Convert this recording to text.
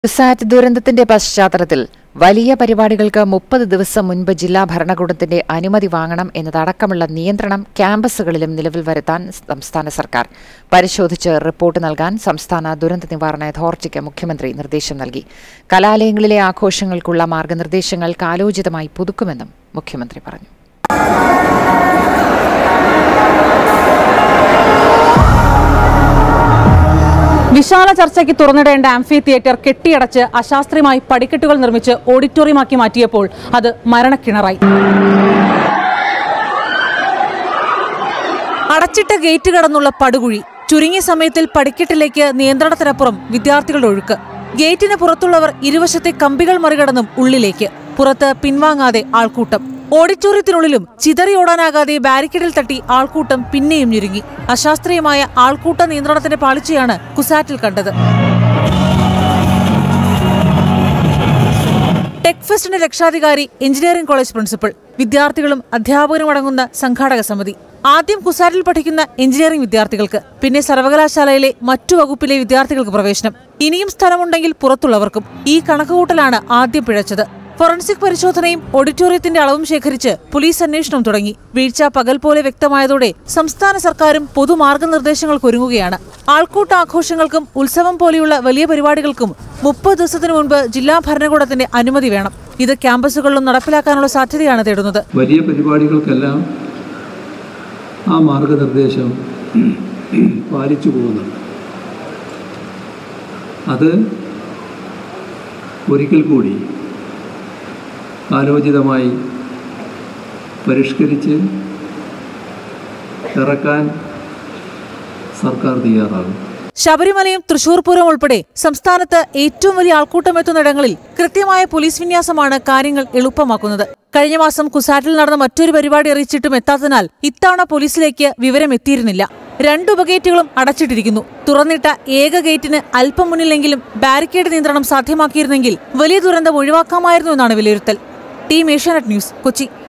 സാറ്റ് ദുരന്തത്തിന്റെ പശ്ചാത്തലത്തിൽ വലിയ പരിപാടികൾക്ക് മുപ്പത് ദിവസം മുൻപ് ജില്ലാ ഭരണകൂടത്തിന്റെ അനുമതി വാങ്ങണം എന്നതടക്കമുള്ള നിയന്ത്രണം ക്യാമ്പസുകളിലും നിലവിൽ വരുത്താൻ സംസ്ഥാന സർക്കാർ പരിശോധിച്ച് റിപ്പോർട്ട് നൽകാൻ സംസ്ഥാന ദുരന്ത നിവാരണ അതോറിറ്റിക്ക് മുഖ്യമന്ത്രി നിർദ്ദേശം നൽകി കലാലയങ്ങളിലെ ആഘോഷങ്ങൾക്കുള്ള മാർഗനിർദ്ദേശങ്ങൾ കാലോചിതമായി പുതുക്കുമെന്നും മുഖ്യമന്ത്രി പറഞ്ഞു വിശാല ചർച്ചയ്ക്ക് തുറന്നിടേണ്ട ആംഫി തിയേറ്റർ കെട്ടിയടച്ച് അശാസ്ത്രീയമായി പടിക്കെട്ടുകൾ നിർമ്മിച്ച് ഓഡിറ്റോറിയമാക്കി മാറ്റിയപ്പോൾ അത് മരണക്കിണറായി അടച്ചിട്ട ഗേറ്റ് കടന്നുള്ള പടുകുഴി ചുരുങ്ങിയ സമയത്തിൽ പടിക്കെട്ടിലേക്ക് നിയന്ത്രണത്തിനപ്പുറം വിദ്യാർത്ഥികളുടെ ഒഴുക്ക് ഗേറ്റിന് പുറത്തുള്ളവർ ഇരുവശത്തെ കമ്പികൾ മറികടന്നും ഉള്ളിലേക്ക് പുറത്ത് പിൻവാങ്ങാതെ ആൾക്കൂട്ടം ഓഡിറ്റോറിയത്തിനുള്ളിലും ചിതറിയോടാനാകാതെ ബാരിക്കേഡിൽ തട്ടി ആൾക്കൂട്ടം പിന്നെയും ഞെരുങ്ങി അശാസ്ത്രീയമായ ആൾക്കൂട്ട നിയന്ത്രണത്തിന്റെ പാളിച്ചയാണ് കുസാറ്റിൽ കണ്ടത് ടെക് ഫെസ്റ്റിന്റെ രക്ഷാധികാരി എഞ്ചിനീയറിംഗ് കോളേജ് പ്രിൻസിപ്പൽ വിദ്യാർത്ഥികളും അധ്യാപകരും അടങ്ങുന്ന സംഘാടക സമിതി ആദ്യം കുസാറ്റിൽ പഠിക്കുന്ന എഞ്ചിനീയറിംഗ് വിദ്യാർത്ഥികൾക്ക് പിന്നെ സർവകലാശാലയിലെ മറ്റു വകുപ്പിലെ വിദ്യാർത്ഥികൾക്ക് പ്രവേശനം ഇനിയും സ്ഥലമുണ്ടെങ്കിൽ പുറത്തുള്ളവർക്കും ഈ കണക്കുകൂട്ടലാണ് ആദ്യം പിഴച്ചത് ഫോറൻസിക് പരിശോധനയും ഓഡിറ്റോറിയത്തിന്റെ അളവും ശേഖരിച്ച് പോലീസ് അന്വേഷണം തുടങ്ങി വീഴ്ച പകൽ പോലെ വ്യക്തമായതോടെ സംസ്ഥാന സർക്കാരും പൊതുമാർഗനിർദ്ദേശങ്ങൾക്കൊരുങ്ങുകയാണ് ആൾക്കൂട്ട ആഘോഷങ്ങൾക്കും ഉത്സവം പോലെയുള്ള വലിയ പരിപാടികൾക്കും മുപ്പത് ദിവസത്തിനു മുൻപ് ജില്ലാ ഭരണകൂടത്തിന്റെ അനുമതി വേണം ഇത് ക്യാമ്പസുകളിലും നടപ്പിലാക്കാനുള്ള സാധ്യതയാണ് തേടുന്നത് വലിയ പരിപാടികൾക്കെല്ലാം ആ മാർഗനിർദ്ദേശം പാലിച്ചു പോകുന്നുണ്ട് അത് ഒരിക്കൽ കൂടി കാലോചിതമായി പരിഷ്കരിച്ച് ഇറക്കാൻ സർക്കാർ തയ്യാറാകും ശബരിമലയും തൃശൂർ പൂരം ഉൾപ്പെടെ സംസ്ഥാനത്ത് ഏറ്റവും വലിയ ആൾക്കൂട്ടം എത്തുന്നിടങ്ങളിൽ കൃത്യമായ പോലീസ് വിന്യാസമാണ് കാര്യങ്ങൾ എളുപ്പമാക്കുന്നത് കഴിഞ്ഞ മാസം കുസാറ്റിൽ നടന്ന മറ്റൊരു പരിപാടി അറിയിച്ചിട്ടും എത്താത്തതിനാൽ ഇത്തവണ പോലീസിലേക്ക് വിവരം എത്തിയിരുന്നില്ല രണ്ട് ഉപഗേറ്റുകളും അടച്ചിട്ടിരിക്കുന്നു തുറന്നിട്ട ഏക ഗേറ്റിന് അല്പം മുന്നിലെങ്കിലും ബാരിക്കേഡ് നിയന്ത്രണം സാധ്യമാക്കിയിരുന്നെങ്കിൽ വലിയ ദുരന്തം ഒഴിവാക്കാമായിരുന്നു എന്നാണ് വിലയിരുത്തൽ ടീം ഏഷ്യാനെറ്റ് ന്യൂസ് കൊച്ചി